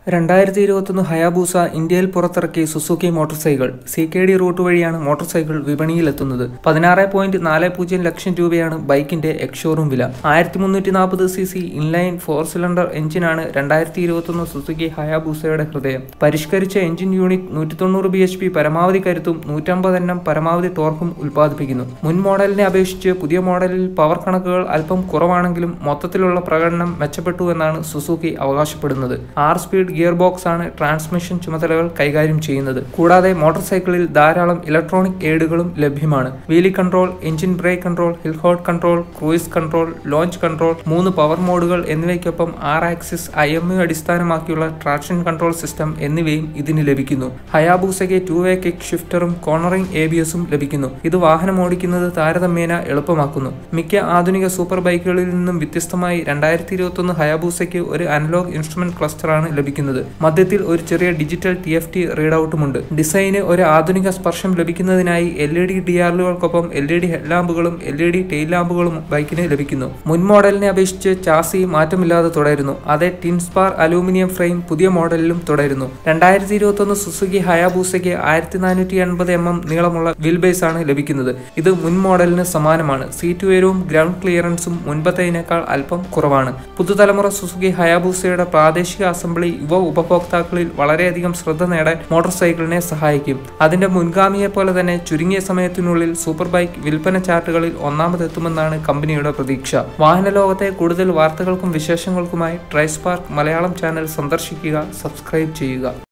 രണ്ടായിരത്തി ഇരുപത്തൊന്ന് ഹയാബൂസ ഇന്ത്യയിൽ പുറത്തിറക്കിയ Suzuki motorcycle C K D route വഴിയാണ് മോട്ടോർ സൈക്കിൾ വിപണിയിലെത്തുന്നത് പതിനാറ് പോയിന്റ് നാല് പൂജ്യം ലക്ഷം രൂപയാണ് ബൈക്കിന്റെ എക്സ്ഷോറൂം വില ആയിരത്തി മുന്നൂറ്റി നാൽപ്പത് C C inline four cylinder എഞ്ചിനാണ് രണ്ടായിരത്തി ഇരുപത്തൊന്ന് സുസുക്കി ഹയാബൂസയുടെ ഹൃദയം പരിഷ്കരിച്ച എഞ്ചിൻ യൂണിറ്റ് നൂറ്റി തൊണ്ണൂറ് ബി എച്ച് പി പരമാവധി കരുത്തും നൂറ്റമ്പത് എണ്ണം പരമാവധി ടോർക്കും ഉൽപ്പാദിപ്പിക്കുന്നു മുൻ മോഡലിനെ അപേക്ഷിച്ച് പുതിയ മോഡലിൽ പവർ കണക്കുകൾ അല്പം കുറവാണെങ്കിലും മൊത്തത്തിലുള്ള പ്രകടനം മെച്ചപ്പെട്ടു എന്നാണ് സുസുക്കി അവകാശപ്പെടുന്നത് ആറ് സ്പീഡ് ഗിയർ ബോക്സ് ആണ് ട്രാൻസ്മിഷൻ ചുമതലകൾ കൈകാര്യം ചെയ്യുന്നത് കൂടാതെ മോട്ടോർ സൈക്കിളിൽ ധാരാളം ഇലക്ട്രോണിക് എയ്ഡുകളും ലഭ്യമാണ് wheelie control engine brake control hill hold control cruise control launch control മൂന്ന് പവർ മോഡുകൾ എന്നിവയ്ക്കൊപ്പം R axis I M U അടിസ്ഥാനമാക്കിയുള്ള ട്രാക്ഷൻ കൺട്രോൾ സിസ്റ്റം എന്നിവയും ഇതിന് ലഭിക്കുന്നു ഹയാബൂസയ്ക്ക് ടു വേ കിക്ക് ഷിഫ്റ്ററും കോർണറിംഗ് എ ബി എസും ലഭിക്കുന്നു ഇത് വാഹനം ഓടിക്കുന്നത് താരതമ്യേന എളുപ്പമാക്കുന്നു മിക്ക ആധുനിക സൂപ്പർ ബൈക്കുകളിൽ നിന്നും വ്യത്യസ്തമായി രണ്ടായിരത്തി ഇരുപത്തൊന്ന് ഹയാബൂസയ്ക്ക് ഒരു അനലോഗ് ഇൻസ്ട്രുമെന്റ് ക്ലസ്റ്ററാണ് ലഭിക്കുന്നത് മധ്യത്തിൽ ഒരു ചെറിയ ഡിജിറ്റൽ ടി എഫ് ടി റീഡൌട്ടുമുണ്ട് ഡിസൈന് ഒരു ആധുനിക സ്പർശം ലഭിക്കുന്നതിനായി L E D D R ലുകൾക്കൊപ്പം എൽ ഇ ഡി ഹെഡ് ലാമ്പുകളും എൽ ഇ ഡി ടെയിൽ ലാമ്പുകളും ബൈക്കിന് ലഭിക്കുന്നു മുൻ മോഡലിനെ അപേക്ഷിച്ച് ചാസി മാറ്റമില്ലാതെ തുടരുന്നു അതേ ടിൻസ്പാർ അലൂമിനിയം ഫ്രെയിം പുതിയ മോഡലിലും തുടരുന്നു രണ്ടായിരത്തി ഇരുപത്തൊന്ന് സുസുക്കി ഹയാബൂസയ്ക്ക് ആയിരത്തി നാനൂറ്റി എൺപത് എം എം നീളമുള്ള വീൽ ബേസ് ആണ് ലഭിക്കുന്നത് ഇത് മുൻ മോഡലിന് സമാനമാണ് സീറ്റ് ഉയരവും ഗ്രൗണ്ട് ക്ലിയറൻസും മുൻപത്തേതിനേക്കാൾ അല്പം കുറവാണ് പുതുതലമുറ സുസുക്കി ഹയാബൂസയുടെ പ്രാദേശിക അസംബ്ലി യുവ ഉപഭോക്താക്കളിൽ വളരെയധികം ശ്രദ്ധ നേടാൻ മോട്ടോർ സൈക്കിളിനെ സഹായിക്കും അതിന്റെ മുൻഗാമിയെ പോലെ തന്നെ ചുരുങ്ങിയ സമയത്തിനുള്ളിൽ സൂപ്പർ ബൈക്ക് വിൽപ്പന ചാർട്ടുകളിൽ ഒന്നാമതെത്തുമെന്നാണ് കമ്പനിയുടെ പ്രതീക്ഷ വാഹന ലോകത്തെ കൂടുതൽ വാർത്തകൾക്കും വിശേഷങ്ങൾക്കുമായി ട്രൈസ്പാർക്ക് മലയാളം ചാനൽ സന്ദർശിക്കുക സബ്സ്ക്രൈബ് ചെയ്യുക